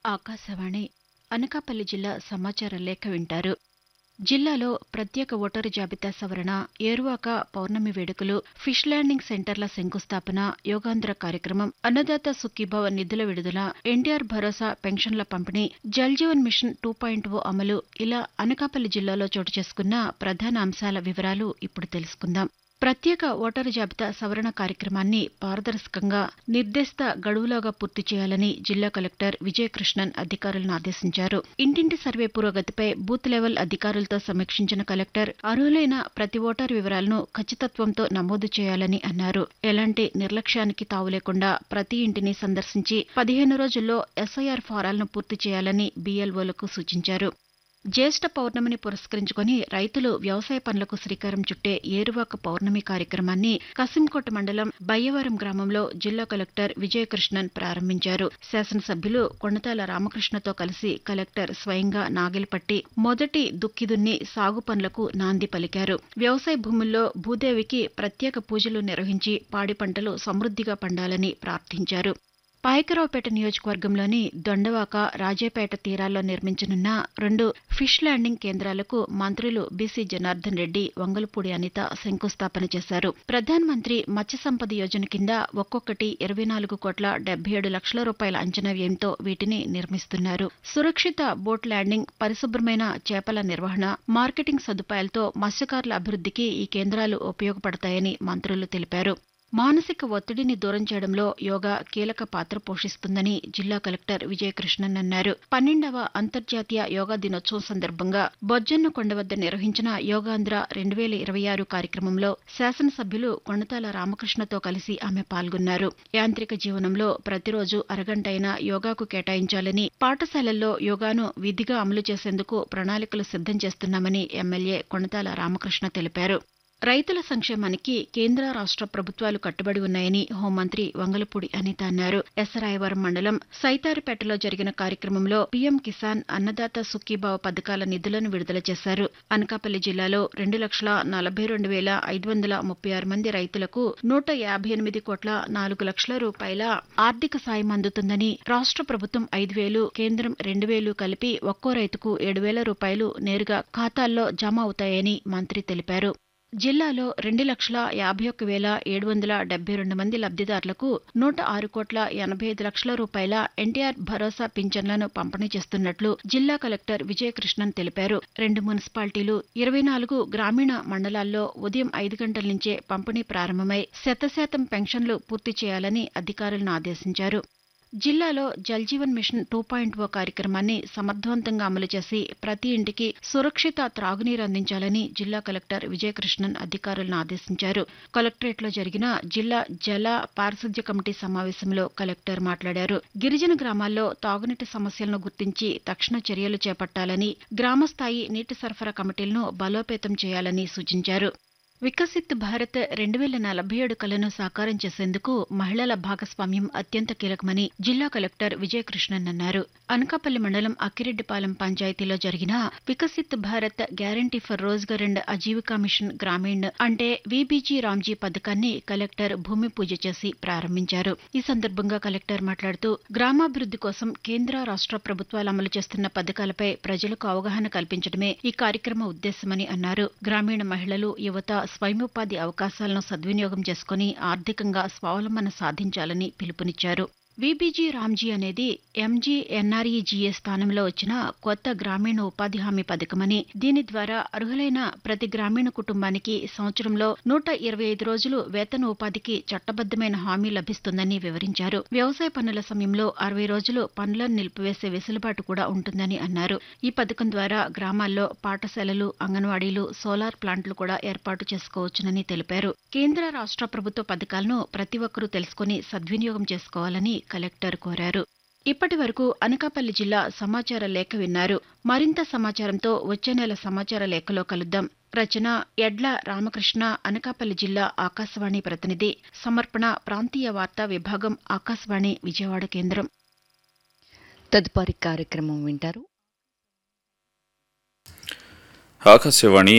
ఆకాశవాణి అనకాపల్లి జిల్లా సమాచార లేఖ వింటారు జిల్లాలో ప్రత్యేక ఓటరు జాబితా సవరణ ఏరువాక పౌర్ణమి వేడుకలు ఫిష్ ల్యాండింగ్ సెంటర్ల శంకుస్థాపన యోగాంధ్ర కార్యక్రమం అన్నదాత సుఖీభవ నిధుల విడుదల ఎన్టీఆర్ భరోసా పెన్షన్ల పంపిణీ Jal Jeevan Mission two point O అమలు ఇలా అనకాపల్లి జిల్లాలో చోటు చేసుకున్న ప్రధాన అంశాల వివరాలు ఇప్పుడు తెలుసుకుందాం ప్రత్యేక ఓటరు జాబితా సవరణ కార్యక్రమాన్ని పారదర్శకంగా నిర్దేశిత గడువులోగా పూర్తి చేయాలని జిల్లా కలెక్టర్ విజయకృష్ణన్ అధికారులను ఆదేశించారు ఇంటింటి సర్వే పురోగతిపై బూత్ లెవెల్ అధికారులతో సమీక్షించిన కలెక్టర్ అర్హులైన ప్రతి ఓటరు వివరాలను ఖచ్చితత్వంతో నమోదు చేయాలని అన్నారు ఎలాంటి నిర్లక్ష్యానికి తావు లేకుండా ప్రతి ఇంటిని సందర్శించి పదిహేను రోజుల్లో ఎస్ఐఆర్ ఫారాలను పూర్తి చేయాలని బీఎల్ఓలకు సూచించారు జ్యేష్ఠ పౌర్ణమిని పురస్కరించుకుని రైతులు వ్యవసాయ పనులకు శ్రీకారం చుట్టే ఏరువాక పౌర్ణమి కార్యక్రమాన్ని కసింకోట మండలం బయ్యవరం గ్రామంలో జిల్లా కలెక్టర్ విజయకృష్ణన్ ప్రారంభించారు శాసనసభ్యులు కొండతాల రామకృష్ణతో కలిసి కలెక్టర్ స్వయంగా నాగిలపట్టి మొదటి దుక్కిదున్ని సాగు పనులకు నాంది పలికారు వ్యవసాయ భూముల్లో భూదేవికి ప్రత్యేక పూజలు నిర్వహించి పాడి పంటలు సమృద్దిగా పండాలని ప్రార్థించారు పాయకరావుపేట నియోజకవర్గంలోని దొండవాక రాజేపేట తీరాల్లో నిర్మించనున్న రెండు ఫిష్ ల్యాండింగ్ కేంద్రాలకు మంత్రులు బీసీ జనార్దన్ రెడ్డి వంగలపూడి అనిత శంకుస్థాపన చేశారు ప్రధానమంత్రి మత్స్య సంపద యోజన కింద ఒక్కొక్కటి ఇరవై నాలుగు కోట్ల డెబ్బై ఏడు లక్షల రూపాయల అంచనా వ్యయంతో వీటిని నిర్మిస్తున్నారు సురక్షిత బోట్ ల్యాండింగ్ పరిశుభ్రమైన చేపల నిర్వహణ మార్కెటింగ్ సదుపాయాలతో మత్స్యకారుల అభివృద్ధికి ఈ కేంద్రాలు ఉపయోగపడతాయని మంత్రులు తెలిపారు మానసిక ఒత్తిడిని దూరం చేయడంలో యోగా కీలక పాత్ర పోషిస్తుందని జిల్లా కలెక్టర్ విజయకృష్ణన్ అన్నారు పన్నెండవ అంతర్జాతీయ యోగా దినోత్సవం సందర్భంగా బొజ్జన్న కొండ వద్ద నిర్వహించిన యోగాంధ్ర రెండు వేల ఇరవై ఆరు కార్యక్రమంలో శాసనసభ్యులు కొండతాల రామకృష్ణతో కలిసి ఆమె పాల్గొన్నారు యాంత్రిక జీవనంలో ప్రతిరోజు అరగంటైనా యోగాకు కేటాయించాలని పాఠశాలల్లో యోగాను విధిగా అమలు చేసేందుకు ప్రణాళికలు సిద్దం చేస్తున్నామని ఎమ్మెల్యే కొండతాల రామకృష్ణ తెలిపారు రైతుల సంక్షేమానికి కేంద్ర రాష్ట ప్రభుత్వాలు కట్టుబడి ఉన్నాయని హోంమంత్రి వంగలపూడి అనిత అన్నారు ఎసరాయవరం మండలం సైతారిపేటలో జరిగిన కార్యక్రమంలో పీఎం కిసాన్ అన్నదాత సుఖీభావ పథకాల నిధులను విడుదల చేశారు అనకాపల్లి జిల్లాలో రెండు లక్షల నలభై రెండు వేల ఐదు వందల ముప్పై ఆరు మంది రైతులకు నూట యాభై ఎనిమిది కోట్ల నాలుగు లక్షల రూపాయల ఆర్థిక సాయం అందుతుందని రాష్ట ప్రభుత్వం ఐదు వేలు కేంద్రం రెండు వేలు కలిపి ఒక్కో రైతుకు ఏడు వేల రూపాయలు నేరుగా ఖాతాల్లో జమ అవుతాయని మంత్రి తెలిపారు జిల్లాలో రెండు లక్షల యాభై ఒక్క వేల ఏడు వందల డెబ్బై రెండు మంది లబ్దిదారులకు నూట ఆరు కోట్ల ఎనభై ఐదు లక్షల రూపాయల ఎన్టీఆర్ భరోసా పింఛన్లను పంపిణీ చేస్తున్నట్లు జిల్లా కలెక్టర్ విజయకృష్ణన్ తెలిపారు రెండు మున్సిపాలిటీలు ఇరవై నాలుగు గ్రామీణ మండలాల్లో ఉదయం ఐదు గంటల నుంచే పంపిణీ ప్రారంభమై శతశాతం పెన్షన్లు పూర్తి చేయాలని అధికారులను ఆదేశించారు జిల్లాలో Jal Jeevan Mission two point O కార్యక్రమాన్ని సమర్థవంతంగా అమలు చేసి ప్రతి ఇంటికి సురక్షిత త్రాగునీరు అందించాలని జిల్లా కలెక్టర్ విజయకృష్ణన్ అధికారులను ఆదేశించారు కలెక్టరేట్లో జరిగిన జిల్లా జల పారిశుద్ధ్య కమిటీ సమావేశంలో కలెక్టర్ మాట్లాడారు గిరిజన గ్రామాల్లో తాగునీటి సమస్యలను గుర్తించి తక్షణ చర్యలు చేపట్టాలని గ్రామస్థాయి నీటి సరఫరా కమిటీలను బలోపేతం చేయాలని సూచించారు వికసిత్ భారత్ రెండు వేల నలభై ఏడు కలను సాకారం చేసేందుకు మహిళల భాగస్వామ్యం అత్యంత కీలకమని జిల్లా కలెక్టర్ విజయకృష్ణన్ అన్నారు అనకాపల్లి మండలం అక్కిరెడ్డిపాలెం పంచాయతీలో జరిగిన Viksit Bharat guarantee for Rozgar and Ajeevika mission Gramin అంటే విబీజీ రామ్జీ పథకాన్ని కలెక్టర్ భూమి పూజ చేసి ప్రారంభించారు ఈ సందర్భంగా కలెక్టర్ మాట్లాడుతూ గ్రామాభివృద్ది కోసం కేంద్ర రాష్ట ప్రభుత్వాలు అమలు చేస్తున్న పథకాలపై ప్రజలకు అవగాహన కల్పించడమే ఈ కార్యక్రమ ఉద్దేశమని అన్నారు గ్రామీణ మహిళలు యువత స్వయంపాధి అవకాశాలను సద్వినియోగం చేసుకుని ఆర్థికంగా స్వావలంబన సాధించాలని పిలుపునిచ్చారు విబీజీ రామ్జీ అనేది ఎంజీఎన్ఆర్ఈజీఏ స్థానంలో వచ్చిన కొత్త గ్రామీణ ఉపాధి హామీ పథకమని దీని ద్వారా అర్హులైన ప్రతి గ్రామీణ కుటుంబానికి సంవత్సరంలో నూట ఇరవై ఐదు రోజులు వేతన ఉపాధికి చట్టబద్దమైన హామీ లభిస్తుందని వివరించారు వ్యవసాయ పనుల సమయంలో అరవై రోజులు పనులను నిలిపివేసే వెసులుబాటు కూడా ఉంటుందని అన్నారు ఈ పథకం ద్వారా గ్రామాల్లో పాఠశాలలు అంగన్వాడీలు సోలార్ ప్లాంట్లు కూడా ఏర్పాటు చేసుకోవచ్చునని తెలిపారు కేంద్ర రాష్ట ప్రభుత్వ పథకాలను ప్రతి ఒక్కరూ తెలుసుకుని సద్వినియోగం చేసుకోవాలని కలెక్టర్ కోరారు ఇప్పటి వరకు అనకాపల్లి జిల్లా సమాచార లేఖ విన్నారు మరింత సమాచారంతో వచ్చే నెల సమాచార లేఖలో కలుద్దాం రచన ఎడ్ల రామకృష్ణ అనకాపల్లి జిల్లా ఆకాశవాణి ప్రతినిధి సమర్పణ ప్రాంతీయ వార్తా విభాగం ఆకాశవాణి విజయవాడ కేంద్రం తదుపరి కార్యక్రమం వింటారు ఆకాశవాణి